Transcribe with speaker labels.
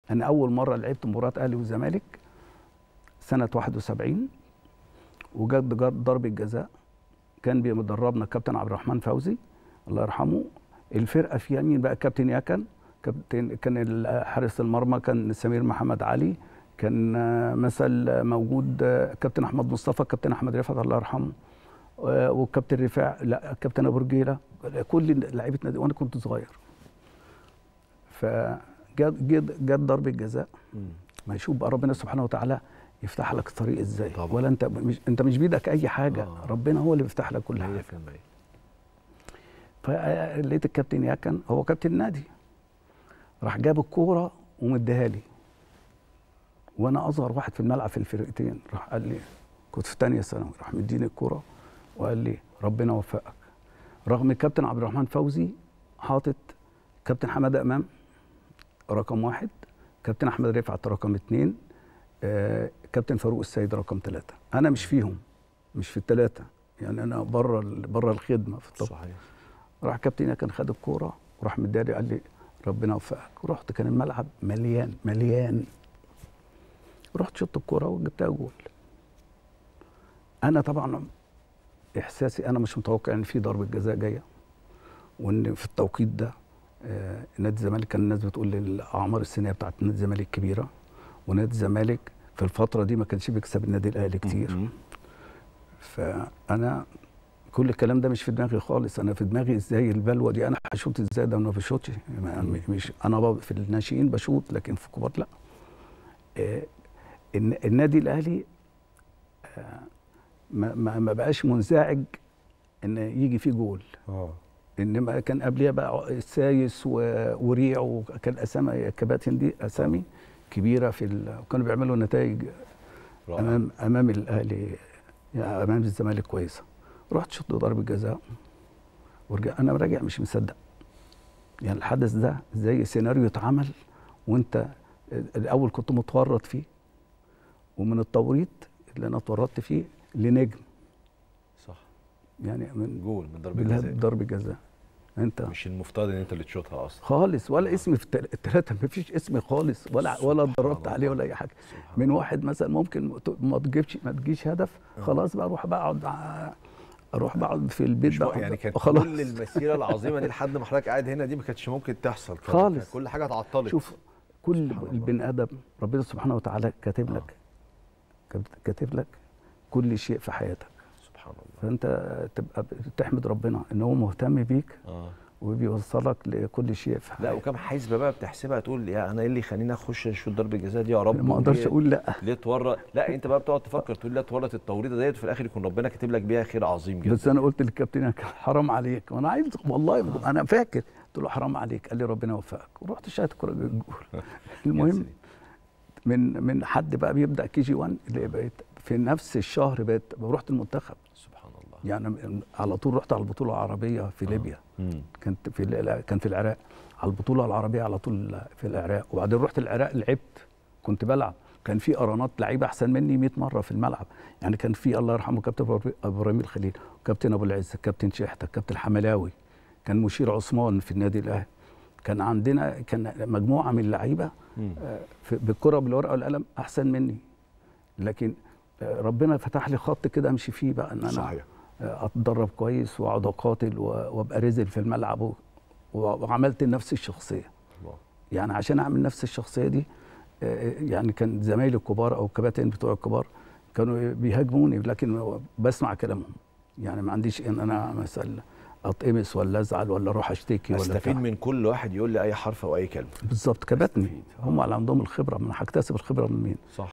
Speaker 1: انا اول مره لعبت مباراه اهلي والزمالك سنه 71 وجت ضربه جزاء كان بيدربنا الكابتن عبد الرحمن فوزي الله يرحمه الفرقه فيها مين بقى كابتن ياكن كابتن كان حارس المرمى كان سمير محمد علي كان مثل موجود كابتن احمد مصطفى كابتن احمد رفعت الله يرحمه والكابتن رفاع لا كابتن ابو رجيله كل لعيبه نادي وانا كنت صغير فجت جت ضربه جزاء ما يشوف بقى ربنا سبحانه وتعالى يفتح لك الطريق ازاي طبعا. ولا انت مش انت مش بايدك اي حاجه آه. ربنا هو اللي بيفتح لك كل حاجه فلقيت الكابتن ياكن هو كابتن النادي راح جاب الكوره ومديها لي وانا اصغر واحد في الملعب في الفرقتين راح قال لي كنت في ثانيه ثانوي راح مديني الكوره وقال لي ربنا وفقك رغم الكابتن عبد الرحمن فوزي حاطط كابتن حماده امام رقم واحد كابتن احمد رفعت رقم اثنين آه كابتن فاروق السيد رقم ثلاثه انا مش فيهم مش في الثلاثه يعني انا بره بره الخدمه في الطب صحيح راح كابتن كان خد الكوره وراح مداري قال لي ربنا يوفقك ورحت كان الملعب مليان مليان رحت شطت الكوره وجبتها جول انا طبعا احساسي انا مش متوقع ان في ضربه جزاء جايه وان في التوقيت ده آه نادي الزمالك كان الناس بتقول الاعمار السنيه بتاعت نادي الزمالك كبيره ونادي الزمالك في الفتره دي ما كانش بيكسب النادي الاهلي كتير فانا كل الكلام ده مش في دماغي خالص انا في دماغي ازاي البلوه دي انا هشوط ازاي ده ما بشوطش مش انا في الناشئين بشوط لكن في الكبار لا آه النادي الاهلي آه ما, ما بقاش منزعج ان يجي فيه جول اه انما كان قبلها بقى السايس وريع وكان اسامي الكباتن دي اسامي كبيره في ال... وكانوا بيعملوا نتائج رائع. امام امام الاهلي يعني امام الزمالك كويسه رحت شط ضربه جزاء ورجع انا راجع مش مصدق يعني الحدث ده زي سيناريو اتعمل وانت الاول كنت متورط فيه ومن التوريط اللي انا اتورطت فيه لنجم
Speaker 2: صح
Speaker 1: يعني من
Speaker 2: جول من ضربه جزاء
Speaker 1: ضربه جزاء انت
Speaker 2: مش المفترض ان انت اللي تشوطها اصلا
Speaker 1: خالص ولا اسم في الثلاثه ما فيش اسم خالص ولا ولا اتدربت عليه ولا اي حاجه من واحد مثلا ممكن ما تجيبش ما تجيش هدف خلاص بقى اروح بقعد اروح بقعد في البيت بقى
Speaker 2: يعني كانت خلاص. كل المسيره العظيمه دي لحد ما حضرتك قاعد هنا دي ما كانتش ممكن تحصل
Speaker 1: خالص
Speaker 2: كل حاجه اتعطلت
Speaker 1: شوف كل البني ادم ربنا سبحانه وتعالى كاتب لك كاتب لك كل شيء في حياتك
Speaker 2: سبحان الله
Speaker 1: فانت تبقى تحمد ربنا ان هو مهتم بيك آه. وبيوصلك لكل شيء في حياتك
Speaker 2: لا وكم حسبه بقى بتحسبها تقول يا انا ايه اللي يخليني اخش اشوط ضربه الجزاء دي يا رب
Speaker 1: ما اقدرش اقول لا
Speaker 2: ليه تورط لا انت بقى بتقعد تفكر تقول لا تورط التوريطه ديت وفي الاخر يكون ربنا كاتب لك بيها خير عظيم جدا
Speaker 1: بس انا قلت للكابتن حرام عليك وانا عايز والله آه. انا فاكر قلت له حرام عليك قال لي ربنا يوفقك ورحت شاهد الكوره الجول المهم من من حد بقى بيبدا كي جي 1 اللي بقيت في نفس الشهر بقيت رحت المنتخب
Speaker 2: سبحان الله
Speaker 1: يعني على طول رحت على البطوله العربيه في ليبيا آه. كانت في كان في العراق على البطوله العربيه على طول في العراق وبعدين رحت العراق لعبت كنت بلعب كان في قرانات لعيبه احسن مني 100 مره في الملعب يعني كان في الله يرحمه كابتن ابراهيم الخليل كابتن ابو العز كابتن شحته كابتن حملاوي كان مشير عثمان في النادي الاهلي كان عندنا كان مجموعه من اللعيبه بالكره بالورقه والقلم احسن مني لكن ربنا فتح لي خط كده امشي فيه بقى ان انا
Speaker 2: صحيح.
Speaker 1: اتدرب كويس واقعد اقاتل وابقى رزل في الملعب وعملت نفس الشخصيه الله. يعني عشان اعمل نفس الشخصيه دي يعني كان زمايلي الكبار او الكباتن بتوع الكبار كانوا بيهاجموني لكن بسمع كلامهم يعني ما عنديش ان انا مثلا اتقمص ولا ازعل ولا اروح اشتكي ولا
Speaker 2: استفيد من كل واحد يقول لي اي حرف او اي كلمه
Speaker 1: بالظبط كباتني هم اللي عندهم الخبره ما انا هكتسب الخبره من مين
Speaker 2: صح